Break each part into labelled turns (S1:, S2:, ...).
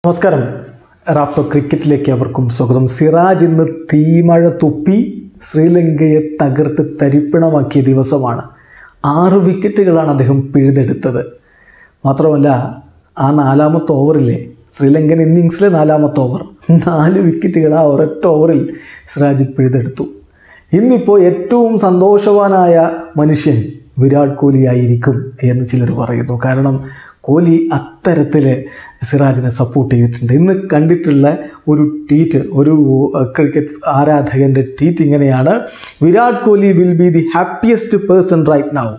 S1: നമസ്കാരം റാഫ്റ്റോ ക്രിക്കറ്റിലേക്ക് അവർക്കും സ്വാഗതം സിറാജ് ഇന്ന് തീമഴ തുപ്പി ശ്രീലങ്കയെ തകർത്ത് തരിപ്പിണമാക്കിയ ദിവസമാണ് ആറ് വിക്കറ്റുകളാണ് അദ്ദേഹം പിഴുതെടുത്തത് മാത്രമല്ല ആ നാലാമത്തെ ഓവറില്ലേ ശ്രീലങ്കൻ ഇന്നിങ്സിലെ നാലാമത്തെ ഓവർ നാല് വിക്കറ്റുകൾ ആ ഒരൊറ്റ ഓവറിൽ സിറാജ് പിഴുതെടുത്തു ഇന്നിപ്പോൾ ഏറ്റവും സന്തോഷവാനായ മനുഷ്യൻ വിരാട് കോഹ്ലി ആയിരിക്കും എന്ന് ചിലർ പറയുന്നു കാരണം കോഹ്ലി അത്തരത്തിൽ സിറാജിനെ സപ്പോർട്ട് ചെയ്തിട്ടുണ്ട് ഇന്ന് കണ്ടിട്ടുള്ള ഒരു ട്വീറ്റ് ഒരു ക്രിക്കറ്റ് ആരാധകൻ്റെ ട്വീറ്റ് ഇങ്ങനെയാണ് Virat Kohli will be the happiest person right now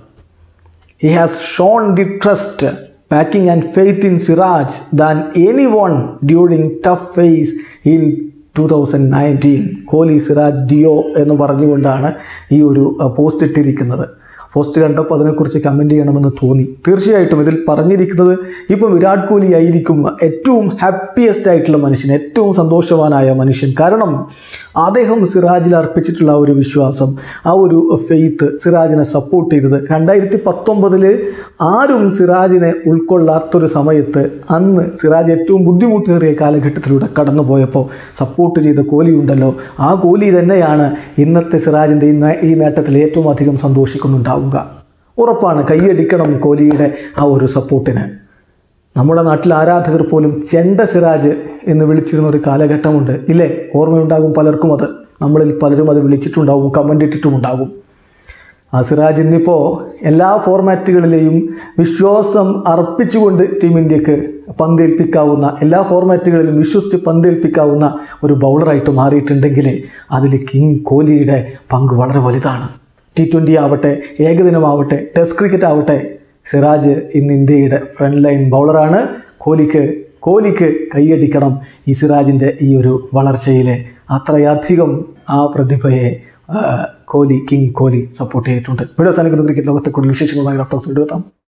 S1: He has shown the trust, backing and faith in Siraj than anyone during tough phase in 2019. Kohli Siraj duo എന്ന് പറഞ്ഞുകൊണ്ടാണ് ഈ ഒരു അഹ്, പോസ്റ്റ് ഇട്ടിരിക്കുന്നത് പോസ്റ്റ് കണ്ടപ്പോൾ അതിനെക്കുറിച്ച് കമൻറ്റ് ചെയ്യണമെന്ന് തോന്നി തീർച്ചയായിട്ടും ഇതിൽ പറഞ്ഞിരിക്കുന്നത് ഇപ്പം വിരാട് കോഹ്ലി ആയിരിക്കും ഏറ്റവും ഹാപ്പിയസ്റ്റ് ആയിട്ടുള്ള മനുഷ്യൻ ഏറ്റവും സന്തോഷവാനായ മനുഷ്യൻ കാരണം അദ്ദേഹം സിറാജിൽ അർപ്പിച്ചിട്ടുള്ള ആ ഒരു വിശ്വാസം ആ ഒരു ഫെയ്ത്ത് സിറാജിനെ സപ്പോർട്ട് ചെയ്തത് രണ്ടായിരത്തി പത്തൊമ്പതിൽ ആരും സിറാജിനെ ഉൾക്കൊള്ളാത്തൊരു സമയത്ത് അന്ന് സിറാജ് ഏറ്റവും ബുദ്ധിമുട്ടേറിയ കാലഘട്ടത്തിലൂടെ കടന്നു പോയപ്പോൾ സപ്പോർട്ട് ചെയ്ത കോഹ്ലി ഉണ്ടല്ലോ ആ കോഹ്ലി തന്നെയാണ് ഇന്നത്തെ സിറാജിൻ്റെ ഈ നേ- ഈ നേട്ടത്തിൽ ഏറ്റവും അധികം സന്തോഷിക്കുന്നുണ്ടാവുക ഉറപ്പാണ് കൈയടിക്കണം കോഹ്ലിയുടെ ആ ഒരു സപ്പോർട്ടിന് നമ്മുടെ നാട്ടിൽ ആരാധകർ പോലും ചെണ്ട സിറാജ് എന്ന് വിളിച്ചിരുന്ന ഒരു കാലഘട്ടമുണ്ട് ഇല്ലേ ഓർമ്മയുണ്ടാകും പലർക്കും അത് നമ്മളിൽ പലരും അത് വിളിച്ചിട്ടുണ്ടാവും കമൻ്റ് ഇട്ടിട്ടുമുണ്ടാകും ആ സിറാജ് ഇന്നിപ്പോൾ എല്ലാ ഫോർമാറ്റുകളിലെയും വിശ്വാസം അർപ്പിച്ചുകൊണ്ട് ടീം ഇന്ത്യക്ക് പന്തേൽപ്പിക്കാവുന്ന എല്ലാ ഫോർമാറ്റുകളിലും വിശ്വസിച്ച് പന്തേൽപ്പിക്കാവുന്ന ഒരു ബൗളറായിട്ട് മാറിയിട്ടുണ്ടെങ്കിൽ അതിൽ കിങ് കോഹ്ലിയുടെ പങ്ക് വളരെ വലുതാണ് ടി ട്വൻ്റി ആവട്ടെ ഏകദിനമാവട്ടെ ടെസ്റ്റ് ക്രിക്കറ്റ് ആവട്ടെ സിറാജ് ഇന്ന് ഇന്ത്യയുടെ ഫ്രണ്ട് ലൈൻ ബൗളറാണ് കോഹ്ലിക്ക് കോഹ്ലിക്ക് കൈയടിക്കണം ഈ സിറാജിൻ്റെ ഈ ഒരു വളർച്ചയിൽ അത്രയധികം ആ പ്രതിഭയെ ആ, കോഹ്ലി കിങ് കോഹ്ലി സപ്പോർട്ട് ചെയ്തിട്ടുണ്ട് വീഡിയോ സാധിക്കുന്ന ക്രിക്കറ്റ് ലോകത്തെ കൂടുതൽ വിശേഷങ്ങളുമായി റഫ്റ്റോക്സ് എടുത്താം